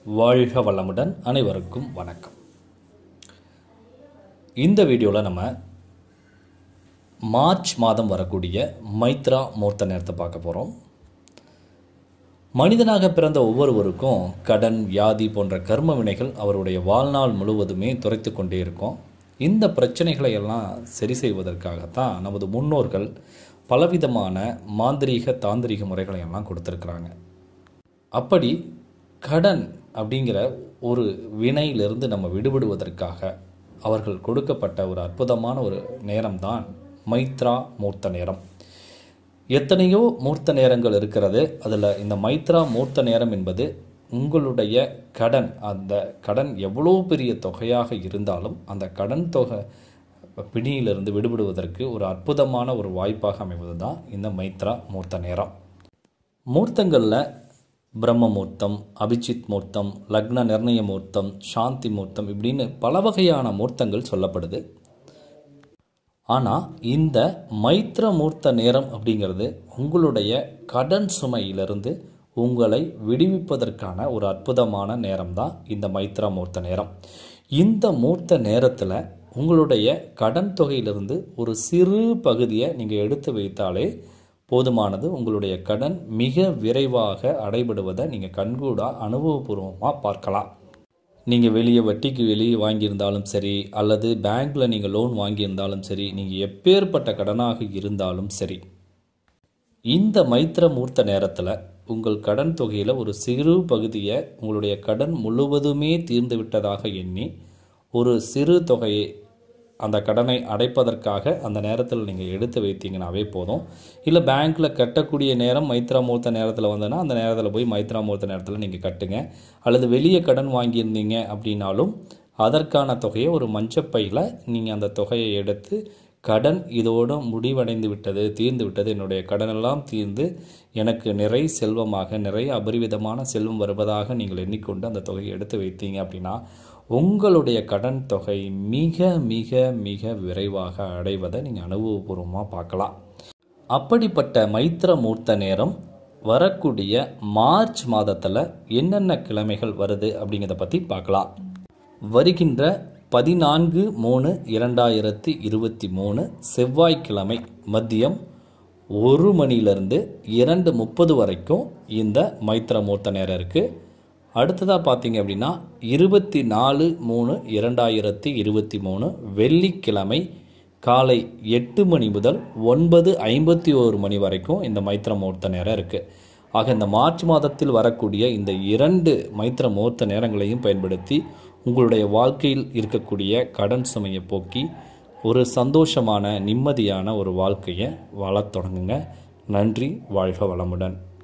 வாழ்க வளமுடன் அனைவருக்கும் வணக்கம் இந்த வீடியோவில் நம்ம மார்ச் மாதம் வரக்கூடிய மைத்ரா மூர்த்த நேரத்தை பார்க்க போகிறோம் மனிதனாக பிறந்த ஒவ்வொருவருக்கும் கடன் வியாதி போன்ற கர்ம வினைகள் அவருடைய வாழ்நாள் முழுவதுமே துரைத்து கொண்டே இருக்கும் இந்த பிரச்சனைகளை எல்லாம் சரி செய்வதற்காகத்தான் நமது முன்னோர்கள் பலவிதமான மாந்திரீக தாந்திரீக முறைகளை எல்லாம் கொடுத்துருக்குறாங்க அப்படி கடன் அப்படிங்கிற ஒரு வினையிலிருந்து நம்ம விடுபடுவதற்காக அவர்கள் கொடுக்கப்பட்ட ஒரு அற்புதமான ஒரு நேரம்தான் மைத்ரா மூர்த்த நேரம் எத்தனையோ மூர்த்த நேரங்கள் இருக்கிறது அதில் இந்த மைத்ரா மூர்த்த நேரம் என்பது உங்களுடைய கடன் அந்த கடன் எவ்வளோ பெரிய தொகையாக இருந்தாலும் அந்த கடன் தொகை பிணியிலிருந்து விடுபடுவதற்கு ஒரு அற்புதமான ஒரு வாய்ப்பாக அமைவது தான் இந்த மைத்ரா மூர்த்த நேரம் மூர்த்தங்களில் பிரம்ம மூர்த்தம் அபிஜித் மூர்த்தம் லக்ன நிர்ணய மூர்த்தம் சாந்தி மூர்த்தம் இப்படின்னு பல வகையான மூர்த்தங்கள் சொல்லப்படுது ஆனால் இந்த மைத்ர மூர்த்த நேரம் அப்படிங்கிறது உங்களுடைய கடன் சுமையிலிருந்து உங்களை விடுவிப்பதற்கான ஒரு அற்புதமான நேரம் தான் இந்த மைத்ரா மூர்த்த நேரம் இந்த மூர்த்த நேரத்தில் உங்களுடைய கடன் தொகையிலிருந்து ஒரு சிறு பகுதியை நீங்கள் எடுத்து வைத்தாலே போதுமானது உங்களுடைய கடன் மிக விரைவாக அடைபடுவதை நீங்கள் கண்கூடா அனுபவபூர்வமாக பார்க்கலாம் நீங்கள் வெளியே வட்டிக்கு வெளியே வாங்கியிருந்தாலும் சரி அல்லது பேங்க்கில் நீங்கள் லோன் வாங்கியிருந்தாலும் சரி நீங்கள் எப்பேற்பட்ட கடனாக இருந்தாலும் சரி இந்த மைத்திர மூர்த்த நேரத்தில் உங்கள் கடன் தொகையில் ஒரு சிறு பகுதியை உங்களுடைய கடன் முழுவதுமே தீர்ந்து விட்டதாக எண்ணி ஒரு சிறு தொகையை அந்த கடனை அடைப்பதற்காக அந்த நேரத்தில் நீங்கள் எடுத்து வைத்தீங்கன்னாவே போதும் இல்லை பேங்க்கில் கட்டக்கூடிய நேரம் மைத்ரா மூர்த்த நேரத்தில் வந்ததுன்னா அந்த நேரத்தில் போய் மைத்ரா மூர்த்த நேரத்தில் நீங்கள் கட்டுங்க அல்லது வெளியே கடன் வாங்கியிருந்தீங்க அப்படின்னாலும் அதற்கான தொகையை ஒரு மஞ்சப்பையில் நீங்கள் அந்த தொகையை எடுத்து கடன் இதோடு முடிவடைந்து விட்டது தீர்ந்து விட்டது என்னுடைய கடனெல்லாம் தீர்ந்து எனக்கு நிறை செல்வமாக நிறைய அபரிவிதமான செல்வம் வருவதாக நீங்கள் எண்ணிக்கொண்டு அந்த தொகையை எடுத்து வைத்தீங்க அப்படின்னா உங்களுடைய கடன் தொகை மிக மிக மிக விரைவாக அடைவதை நீங்கள் அனுபவபூர்வமாக பார்க்கலாம் அப்படிப்பட்ட மைத்திர மூர்த்த நேரம் வரக்கூடிய மார்ச் மாதத்தில் என்னென்ன கிழமைகள் வருது அப்படிங்கிறத பற்றி பார்க்கலாம் வருகின்ற பதினான்கு மூணு இரண்டாயிரத்தி இருபத்தி மூணு செவ்வாய்க்கிழமை மதியம் ஒரு மணிலிருந்து இரண்டு முப்பது வரைக்கும் இந்த மைத்திர மூர்த்த நேரம் இருக்குது அடுத்ததாக பார்த்தீங்க அப்படின்னா இருபத்தி நாலு மூணு இரண்டாயிரத்தி இருபத்தி மூணு வெள்ளிக்கிழமை காலை எட்டு மணி முதல் ஒன்பது ஐம்பத்தி ஓரு மணி வரைக்கும் இந்த மைத்திர முகூர்த்த நேரம் இருக்குது ஆக இந்த மார்ச் மாதத்தில் வரக்கூடிய இந்த இரண்டு மைத்திர முகூர்த்த நேரங்களையும் பயன்படுத்தி உங்களுடைய வாழ்க்கையில் இருக்கக்கூடிய கடன் சுமையை போக்கி ஒரு சந்தோஷமான நிம்மதியான ஒரு வாழ்க்கையை வாழத் தொடங்குங்க நன்றி வாழ்க வளமுடன்